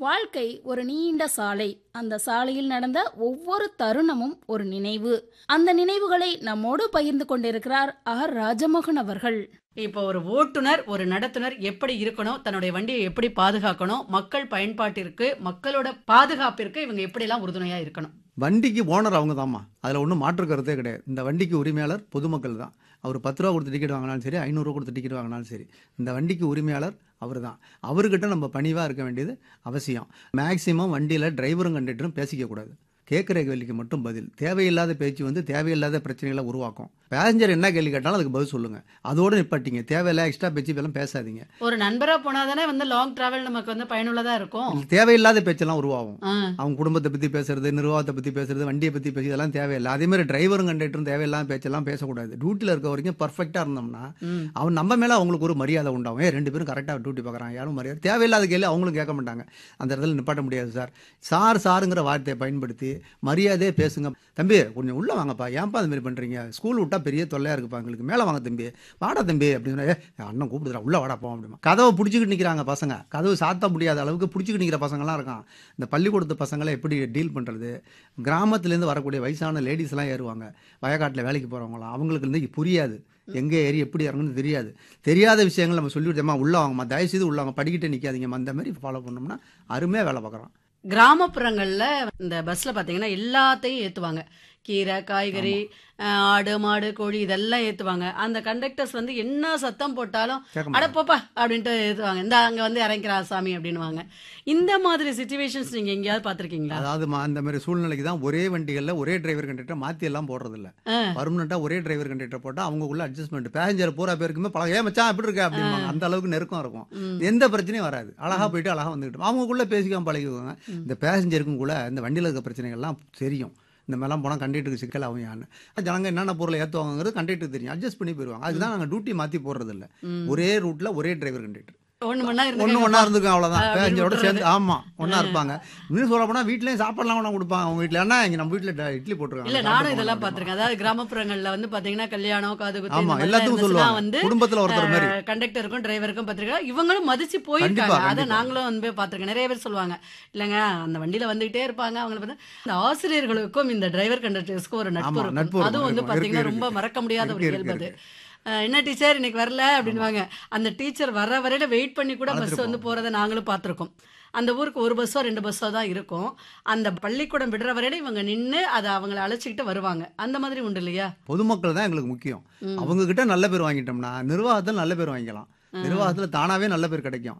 வாழ்க்கை ஒரு நீண்ட சாலை அந்த சாலையில் நடந்த ஒவ்வொரு தருணமும் ஒரு நினைவு அந்த நினைவுகளை நம்மோடு பகிர்ந்து கொண்டிருக்கிறார் ஆர் ராஜமோகன் அவர்கள் இப்போ ஒரு ஓட்டுநர் ஒரு நடத்துனர் எப்படி இருக்கணும் தன்னுடைய வண்டியை எப்படி பாதுகாக்கணும் மக்கள் பயன்பாட்டிற்கு மக்களோட பாதுகாப்பிற்கு இவங்க எப்படிலாம் உறுதுணையா இருக்கணும் வண்டிக்கு ஓனர் அவங்க தாம்மா அதில் ஒன்றும் மாற்று கருத்தே கிடையாது இந்த வண்டிக்கு உரிமையாளர் பொதுமக்கள் தான் அவர் பத்து ரூபா கொடுத்து டிக்கெட் வாங்கினாலும் சரி ஐநூறுரூவா கொடுத்து டிக்கெட் வாங்கினாலும் சரி இந்த வண்டிக்கு உரிமையாளர் அவர் தான் அவர்கிட்ட நம்ம பணிவாக இருக்க வேண்டியது அவசியம் மேக்சிமம் வண்டியில் டிரைவரும் கண்டக்டரும் பேசிக்க கூடாது கேட்குற கேள்விக்கு மட்டும் பதில் தேவையில்லாத பேச்சு வந்து தேவையில்லாத பிரச்சனைகளை உருவாக்கும் பேசஞ்சர் என்ன கேள்வி கேட்டாலும் அதுக்கு பதில் சொல்லுங்க அதோட நிப்பாட்டிங்க தேவையில்ல எக்ஸ்ட்ரா பேச்சு எல்லாம் பேசாதீங்க ஒரு நண்பரா போனாதானே வந்து லாங் டிராவல் நமக்கு வந்து பயனுள்ளதா இருக்கும் தேவையில்லாத பேச்செல்லாம் உருவாகும் ஆ, அவங்க குடும்பத்தை பற்றி பேசுறது நிர்வாகத்தை பற்றி பேசுறது வண்டியை பற்றி பேசி இதெல்லாம் தேவையில்லை அதே மாதிரி டிரைவரும் கண்டக்டரும் தேவையில்லாத பேச்செல்லாம் பேசக்கூடாது டியூட்டியில் இருக்க வரைக்கும் பர்ஃபெக்டாக இருந்தோம்னா ம். அவன் நம்ம மேலே அவங்களுக்கு ஒரு மரியாதை உண்டாகும் ஏன் ரெண்டு பேரும் கரெக்டாக டியூட்டி பார்க்குறாங்க யாரும் மரியாதை தேவையில்லாத கேள்வி அவங்களும் கேட்க மாட்டாங்க அந்த இடத்துல நிப்பாட்ட முடியாது சார் சார் சாருங்கிற வார்த்தையை பயன்படுத்தி மரியாதையே பேசுங்க தம்பி கொஞ்சம் உள்ளே வாங்கப்பா ஏன்ப்பா அது மாதிரி பண்ணுறீங்க ஸ்கூல் விட்டா பெரிய தொல்லையாக இருக்குப்பா எங்களுக்கு மேலே வாங்க தம்பி வாடா தம்பி அப்படின்னு சொன்னா, "ஏய், அண்ணன் கூப்பிடுறா உள்ள வாடா போ அப்படிமா கதவை பிடிச்சிக்கிட்டு நிற்கிறாங்க பசங்க கதவு சாத்த முடியாத அளவுக்கு பிடிச்சிக்கிட்டு நிற்கிற பசங்களாம் இருக்கான் இந்த பள்ளிக்கூடத்து பசங்களை எப்படி டீல் பண்ணுறது கிராமத்துலேருந்து வரக்கூடிய வயசான லேடிஸ்லாம் ஏறுவாங்க வயக்காட்டில் வேலைக்கு போகிறவங்களாம் அவங்களுக்கு வந்து புரியாது எங்கே ஏறி எப்படி இறங்குன்னு தெரியாது தெரியாத விஷயங்கள் நம்ம சொல்லிவிட்டோமா உள்ள வாங்கம்மா தயவுசெய்து உள்ள வாங்க படிக்கிட்டே நிற்காதீங்கம்மா அந்த மாதிரி ஃபாலோ பண்ணோம்னா அருமையாக வேலை பார்க்குறோம் கிராமப்புறங்கள்ல இந்த பஸ்ல பாத்தீங்கன்னா எல்லாத்தையும் ஏத்துவாங்க கீரை காய்கறி அஹ், ஆடு மாடு கோழி இதெல்லாம் ஏத்துவாங்க அந்த கண்டக்டர்ஸ் வந்து என்ன சத்தம் போட்டாலும் கேட்க அட மாட்டாங்க. போப்பா அப்படின்ட்டு ஏத்துவாங்க இந்த அங்க வந்து இறங்கிறா சாமி அப்படின்னுவாங்க இந்த மாதிரி சுச்சுவேஷன்ஸ் நீங்க எங்கேயாவது பாத்திருக்கீங்களா அதாவதுமா அந்த மாதிரி சூழ்நிலைக்கு தான் ஒரே வண்டிகளில் ஒரே டிரைவர் கண்டக்டர் மாற்றி எல்லாம் போடுறதில்ல பர்மனெண்ட்டாக ஒரே டிரைவர் கண்டக்டர் போட்டால் அவங்களுக்குள்ள அட்ஜஸ்ட்மெண்ட் பேசஞ்சர் பூரா பேருக்குமே பழக ஏ மச்சான் எப்படி இருக்க அப்படிம்பாங்க அந்த அளவுக்கு நெருக்கம் இருக்கும் ம். எந்த பிரச்சனையும் வராது அழகா போயிட்டு அழகா வந்துக்கிட்டு அவங்களுக்குள்ள பேசிக்காம பழகிக்குவாங்க இந்த பேசஞ்சருக்கும் கூட இந்த வண்டியில் இருக்க பிரச்சனைகள்லாம் தெரியும் இந்த மாதிரிலாம் போனால் கண்டக்டருக்கு சிக்கல் ஆகும் யான்னு ஜனங்க என்னென்ன பொருளை ஏற்றுவாங்கிறது கண்டக்டருக்கு தெரியும் அட்ஜஸ்ட் பண்ணி போயிடுவாங்க அதுதான் நாங்கள் டியூட்டி மாற்றி போடுறது இல்ல ஒரே ரூட்ல ஒரே டிரைவர் கண்டக்டர் ஒண்ணு மணி நேரம் ஒன்று இருந்துக்கங்கப்பா. ஒன்றா இருந்துக்கும் அவ்வளோதான் அப்படி பேசஞ்சரோட விட்டுறது. சேர்ந்து ஆமாம் ஒன்றா இருப்பாங்க இன்னும் சொல்ல போனால் வீட்லேயும் சாப்பாடுலாம் கொண்டா கொடுப்பாங்க அவங்க வீட்டில் ஏன்னா இங்கே நம்ம வீட்டில் இட்லி போட்டுருக்காங்க இல்ல சாப்பிட்டு நானும் போங்க இதெல்லாம் அப்படிம்பாங்க. பாத்திருக்கேன் அதாவது கிராமப்புறங்கள்ல வந்து பாத்தீங்கன்னா கல்யாணம் காது குத்து ஆமா இந்த மாதிரிலாம் எல்லாத்துக்கும் இருந்துச்சுன்னா சொல்லுவாங்க வந்து குடும்பத்துல ஒருத்தர் மாதிரி கண்டக்டருக்கும் டிரைவருக்கும் பார்த்துருக்கோம் இவங்களும் மதிச்சு போயிருக்காங்க கண்டிப்பா, அதை கண்டிப்பா. நாங்களும் வந்து பார்த்துருக்கோம் நிறைய பேர் சொல்லுவாங்க இல்லைங்க அந்த வண்டியில வந்துகிட்டே இருப்பாங்க அவங்களை வந்து இந்த ஆசிரியர்களுக்கும் இந்த டிரைவர் கண்டக்டர்ஸ்க்கும் ஒரு நட்பு ஆமா, இருக்கும் நட்பு இருக்கும், அதுவும் வந்து இருக்கும். பாத்தீங்கன்னா இருக்கு, ரொம்ப இருக்கு. மறக்க முடியாத ஒரு இருக்கு, இயல்பு அது இருக்கு, அஹ், என்ன டீச்சர் இன்னைக்கு வரல அப்படின்வாங்க அந்த டீச்சர் வர வரையில வெயிட் பண்ணி கூட பஸ் அழைச்சிட்டு வந்து போறதை நாங்களும் பார்த்துருக்கோம் அந்த ஊருக்கு ஒரு பஸ்ஸோ ரெண்டு பஸ்ஸோ தான் இருக்கும் அந்த பள்ளிக்கூடம் விடுற வரையில இவங்க நின்று அதை அவங்கள அழைச்சிக்கிட்டு வருவாங்க அந்த மாதிரி உண்டு இல்லையா பொதுமக்கள் தான் எங்களுக்கு முக்கியம் ம். அவங்க கிட்ட நல்ல பேர் வாங்கிட்டோம்னா நிர்வாகத்தில் நல்ல பேர் வாங்கிக்கலாம் நிர்வாகத்தில் தானாவே நல்ல பேர் கிடைக்கும்